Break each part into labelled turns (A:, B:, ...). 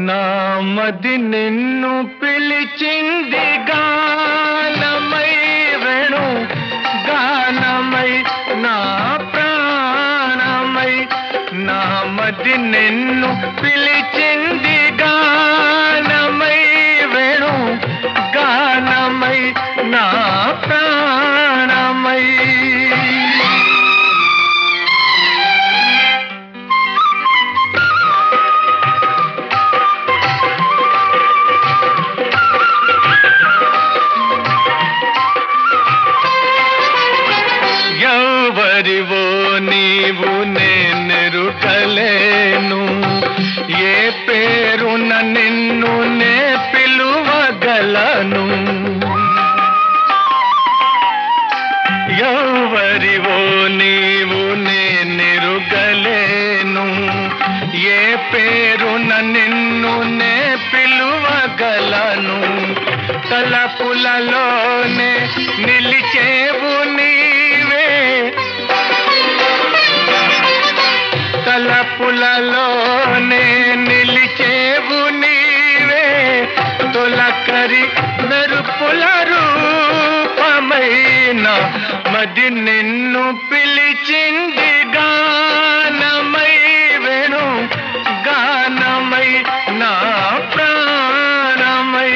A: నా మది నిన్ను పిలిచింది గానమై వేణు గానమై నా ప్రాణమై నా మది నిన్ను పిలిచింది గానమై వేణు గానమై నా ప్రాణమై ఎవరివో నీవు నేనెరుకలేను ఏ పేరున నిన్ను నే పిలువగలను ఎవరివో నీవు నేనెరుగలేను ఏ పేరున నిన్ను నే పిలువగలను తలపులలోనే నిలిచేవు నీవే తలపులలోనే నిలిచేవు నీవే తొలకరి మెరుపుల రూపమైన మది నిన్ను పిలిచింది గానమై వేణు గానమై నా ప్రాణమై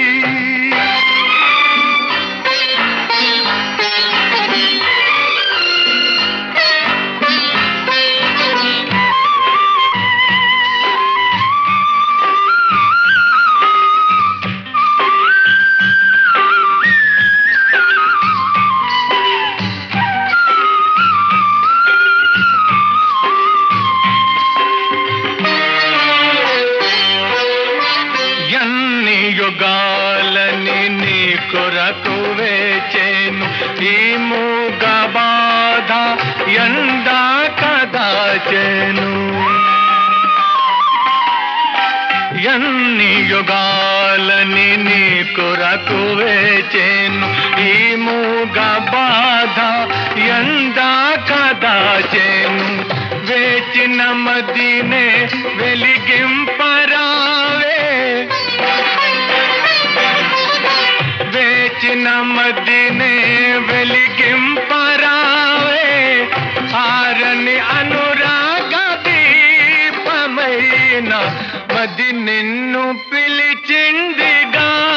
A: ఎన్ని యుగాలని నీ కొరకు వేచేను ఈ మూగ బాధ ఎందా కదాచెను ఎన్ని యుగాలని నీ కొరకు వేచేను ఈ మూగ బాధ ఎందా కదాచెను వేచిన మదినే వెలిగింపరావే వేచిన మదినే వెలిగింపరావే ఆరని అనురాగ దీపమైన మది నిన్ను పిలిచిందిగా